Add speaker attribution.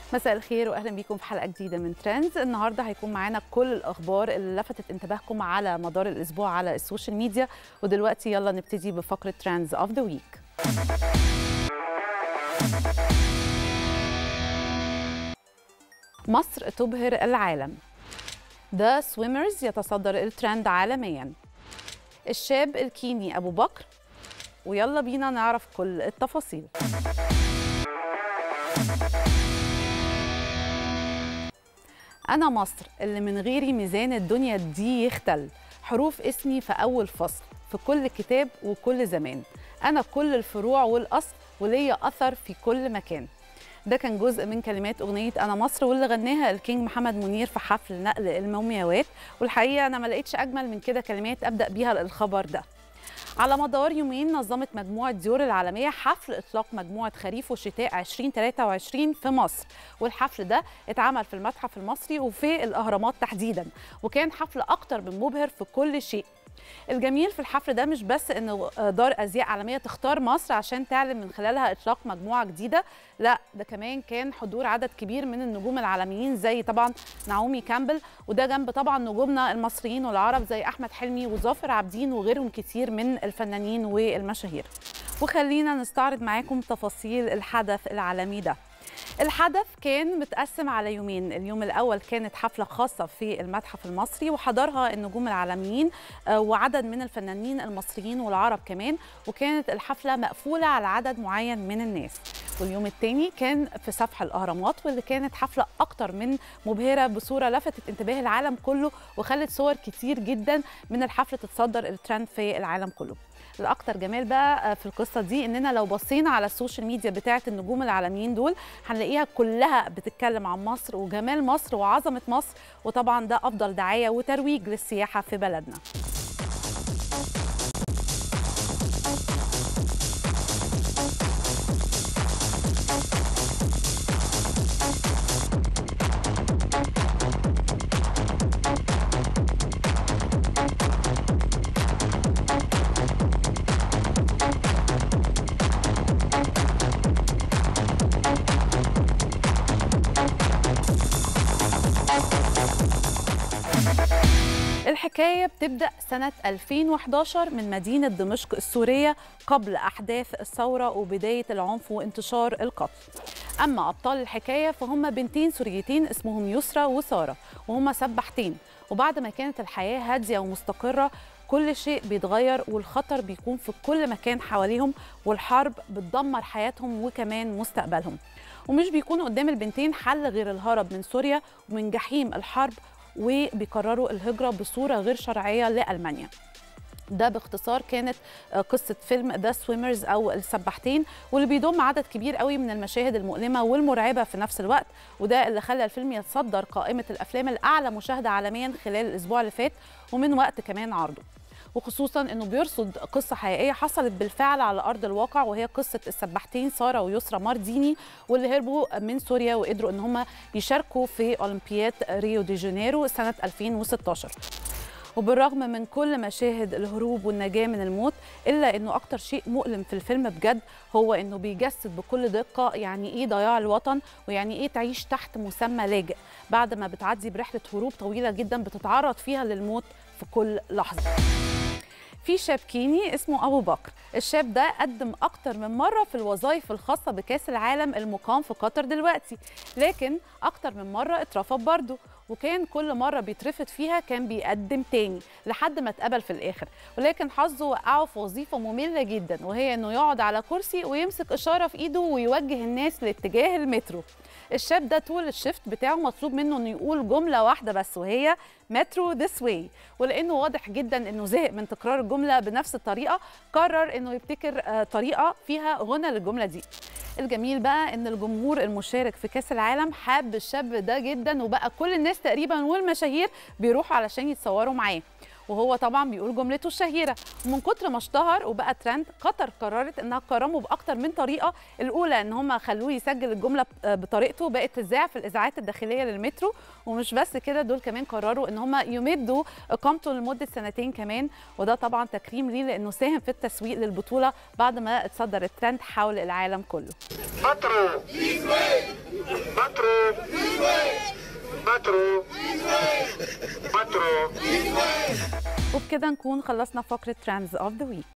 Speaker 1: مساء الخير واهلا بيكم في حلقه جديده من ترندز النهارده هيكون معانا كل الاخبار اللي لفتت انتباهكم على مدار الاسبوع على السوشيال ميديا ودلوقتي يلا نبتدي بفقره ترندز اوف ذا ويك مصر تبهر العالم ذا سويمرز يتصدر الترند عالميا الشاب الكيني ابو بكر ويلا بينا نعرف كل التفاصيل أنا مصر اللي من غيري ميزان الدنيا دي يختل حروف اسمي في أول فصل في كل كتاب وكل زمان أنا كل الفروع والأصل وليا أثر في كل مكان ده كان جزء من كلمات أغنية أنا مصر واللي غناها الكينج محمد منير في حفل نقل المومياوات والحقيقة أنا ما لقيتش أجمل من كده كلمات أبدأ بيها الخبر ده على مدار يومين نظمت مجموعة ديور العالمية حفل إطلاق مجموعة خريف وشتاء 2023 في مصر والحفل ده اتعمل في المتحف المصري وفي الأهرامات تحديدا وكان حفل أكتر من مبهر في كل شيء الجميل في الحفل ده مش بس ان دار ازياء عالميه تختار مصر عشان تعلن من خلالها اطلاق مجموعه جديده لا ده كمان كان حضور عدد كبير من النجوم العالميين زي طبعا نعومي كامبل وده جنب طبعا نجومنا المصريين والعرب زي احمد حلمي وظافر عابدين وغيرهم كتير من الفنانين والمشاهير وخلينا نستعرض معاكم تفاصيل الحدث العالمي ده الحدث كان متقسم على يومين اليوم الأول كانت حفلة خاصة في المتحف المصري وحضرها النجوم العالميين وعدد من الفنانين المصريين والعرب كمان وكانت الحفلة مقفولة على عدد معين من الناس واليوم الثاني كان في سفح الأهرامات واللي كانت حفلة أكتر من مبهرة بصورة لفتت انتباه العالم كله وخلت صور كتير جدا من الحفلة تتصدر الترند في العالم كله الاكتر جمال بقى في القصه دي اننا لو بصينا على السوشيال ميديا بتاعه النجوم العالميين دول هنلاقيها كلها بتتكلم عن مصر وجمال مصر وعظمه مصر وطبعا ده افضل دعايه وترويج للسياحه في بلدنا الحكاية بتبدأ سنة 2011 من مدينة دمشق السورية قبل أحداث الثورة وبداية العنف وانتشار القتل أما أبطال الحكاية فهم بنتين سوريتين اسمهم يسرى وسارة وهما سباحتين وبعد ما كانت الحياة هادية ومستقرة كل شيء بيتغير والخطر بيكون في كل مكان حواليهم والحرب بتدمر حياتهم وكمان مستقبلهم ومش بيكون قدام البنتين حل غير الهرب من سوريا ومن جحيم الحرب وبيقرروا الهجرة بصورة غير شرعية لألمانيا ده باختصار كانت قصة فيلم ذا سويمرز أو السباحتين واللي بيضم عدد كبير قوي من المشاهد المؤلمة والمرعبة في نفس الوقت وده اللي خلى الفيلم يتصدر قائمة الأفلام الأعلى مشاهدة عالميا خلال الأسبوع اللي فات ومن وقت كمان عرضه وخصوصا انه بيرصد قصه حقيقيه حصلت بالفعل على ارض الواقع وهي قصه السباحتين ساره ويسرى مارديني واللي هربوا من سوريا وقدروا ان هم يشاركوا في اولمبياد ريو دي جانيرو سنه 2016 وبالرغم من كل مشاهد الهروب والنجاة من الموت إلا أنه أكتر شيء مؤلم في الفيلم بجد هو أنه بيجسد بكل دقة يعني إيه ضياع الوطن ويعني إيه تعيش تحت مسمى لاجئ بعد ما بتعدي برحلة هروب طويلة جدا بتتعرض فيها للموت في كل لحظة في شاب كيني اسمه ابو بكر الشاب ده قدم اكتر من مره في الوظائف الخاصه بكاس العالم المقام في قطر دلوقتي لكن اكتر من مره اترفض برضه وكان كل مره بيترفض فيها كان بيقدم تاني لحد ما اتقبل في الاخر ولكن حظه وقعه في وظيفه ممله جدا وهي انه يقعد على كرسي ويمسك اشاره في ايده ويوجه الناس لاتجاه المترو الشاب ده طول الشفت بتاعه مطلوب منه انه يقول جمله واحده بس وهي مترو ذس واي ولانه واضح جدا انه زهق من تكرار الجمله بنفس الطريقه قرر انه يبتكر طريقه فيها غنى للجمله دي الجميل بقى ان الجمهور المشارك في كاس العالم حب الشاب ده جدا وبقى كل الناس تقريبا والمشاهير بيروحوا علشان يتصوروا معاه وهو طبعا بيقول جملته الشهيره ومن كتر ما اشتهر وبقى ترند قطر قررت انها تكرمه باكتر من طريقه الاولى ان هم خلوه يسجل الجمله بطريقته بقت تذاع في الاذاعات الداخليه للمترو ومش بس كده دول كمان قرروا ان هم يمدوا اقامته لمده سنتين كمان وده طبعا تكريم ليه لانه ساهم في التسويق للبطوله بعد ما اتصدر الترند حول العالم كله
Speaker 2: مترو مترو مترو مترو
Speaker 1: وبكده نكون خلصنا فقرة ترندز اوف ذا ويك